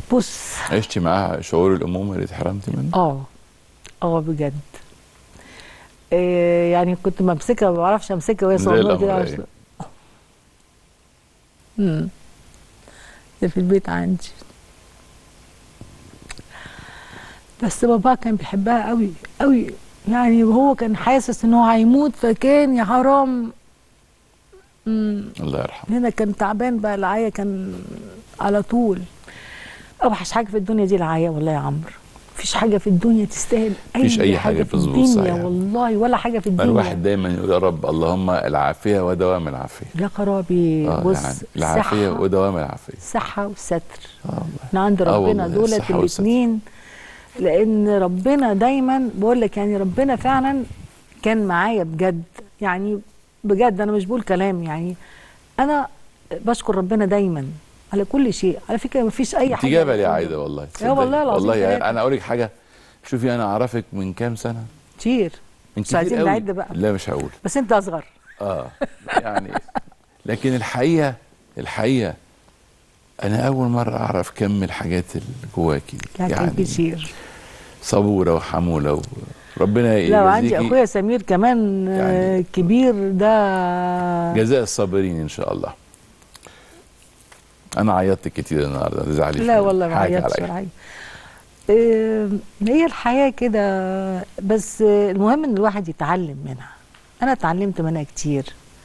بص عشتي معاها شعور الامومه اللي اتحرمتي منه اه اه بجد إيه يعني كنت بمسكها ما بعرفش امسكها وهي زي صغيره الأمر، كده إيه. عشان- امم ده في البيت عندي بس بابا كان بيحبها قوي قوي يعني وهو كان حاسس ان هو هيموت فكان يا حرام امم الله يرحمه هنا كان تعبان بقى العيا كان على طول اوحش حاجه في الدنيا دي العيا والله يا عمرو مفيش حاجه في الدنيا تستاهل اي مفيش أي حاجة في بتظبط الدنيا صحيح. والله ولا حاجه في ما الدنيا الواحد دايما يقول يا رب اللهم العافيه ودوام العافيه يا خرابي اه بص يعني العافيه صحة ودوام العافيه صحة وستر اه والله احنا عند آه ربنا والله، دولت الصحة والستر. الاثنين لان ربنا دايما بقول لك يعني ربنا فعلا كان معايا بجد يعني بجد انا مش بقول كلام يعني انا بشكر ربنا دايما على كل شيء على فكره ما فيش اي انت حاجه جابه لي عايده والله تصدقي. والله العظيم والله يعني ثلاثة. انا اقول لك حاجه شوفي انا اعرفك من كام سنه كتير من مش كتير عايزين قوي. نعد بقى. لا مش هقول بس انت اصغر اه يعني لكن الحقيقه الحقيقه انا اول مره اعرف كم الحاجات اللي جواكي دي. لكن يعني كتير صبوره وحموله و... ربنا لا وعندي يجازيكي اخويا سمير كمان آه، يعني- كبير ده جزاء الصابرين ان شاء الله انا عيطت كتير النهارده ما تزعليش لا مني. والله ما حاجة عيطتش عليا. ولا حاجه آه، هي الحياه كده بس آه، المهم ان الواحد يتعلم منها انا اتعلمت منها كتير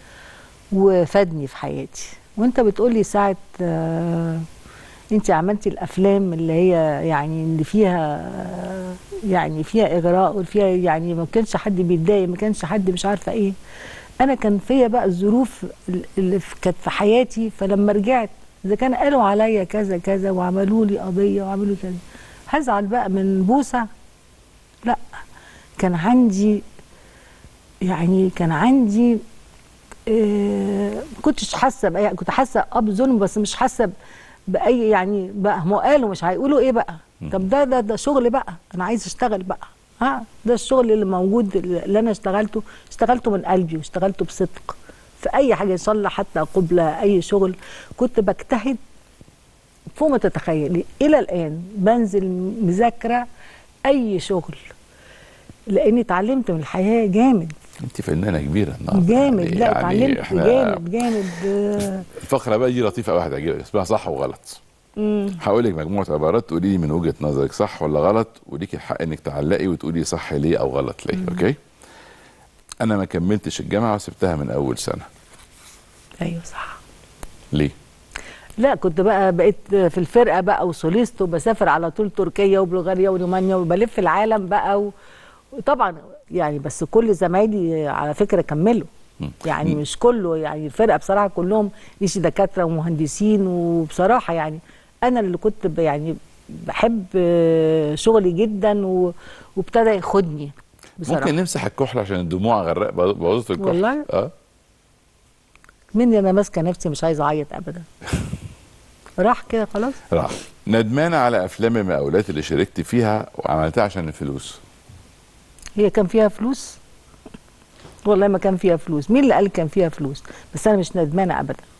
وفادني في حياتي وانت بتقولي ساعه آه، انت عملتي الافلام اللي هي يعني اللي فيها آه، يعني فيها اغراء وفيها يعني ما كانش حد بيتضايق ما كانش حد مش عارفه ايه انا كان فيا بقى الظروف اللي في- كانت في حياتي فلما رجعت اذا كان قالوا عليا كذا كذا وعملوا لي قضيه وعملوا لي كذا هزعل بقى من بوسه لا كان عندي يعني كان عندي آه، ما كنتش حاسه باي كنت حاسه اه بظلم بس مش حاسه باي يعني بقى هم قالوا مش هيقولوا ايه بقى طب ده ده ده شغل بقى انا عايز اشتغل بقى ها ده الشغل اللي موجود اللي انا اشتغلته اشتغلته من قلبي واشتغلته بصدق في اي حاجه ان شاء الله حتى قبله اي شغل كنت بجتهد فوق ما تتخيلي الى الان بنزل مذاكره اي شغل لاني اتعلمت من الحياه جامد انت فنانه كبيره النهارده جامد يعني- لا يعني اتعلمت إحنا جامد جامد آه، الفقره بقى دي لطيفه واحده هجيبها اسمها صح وغلط مم. هقول لك مجموعه عبارات تقولي لي من وجهه نظرك صح ولا غلط وليكي الحق انك تعلقي وتقولي صح ليه او غلط ليه اوكي انا ما كملتش الجامعه وسبتها من اول سنه ايوه صح ليه لا كنت بقى بقيت في الفرقه بقى وسوليست وبسافر على طول تركيا وبلغاريا ورومانيا وبلف العالم بقى و... وطبعا يعني بس كل زمايلي على فكره كملوا مم. يعني مش كله يعني الفرقه بصراحه كلهم ليش دكاتره ومهندسين وبصراحه يعني انا اللي كنت ب- يعني بحب آه، شغلي جدا و... وابتدى ياخدني بصراحه ممكن نمسح الكحل عشان الدموع غرق بوظت الكحل والله؟ اه مني انا ماسكه نفسي مش عايزه اعيط ابدا راح كده خلاص راح ندمانه على افلام المقاولات اللي شاركت فيها وعملتها عشان الفلوس هي كان فيها فلوس والله ما كان فيها فلوس مين اللي قال كان فيها فلوس بس انا مش ندمانه ابدا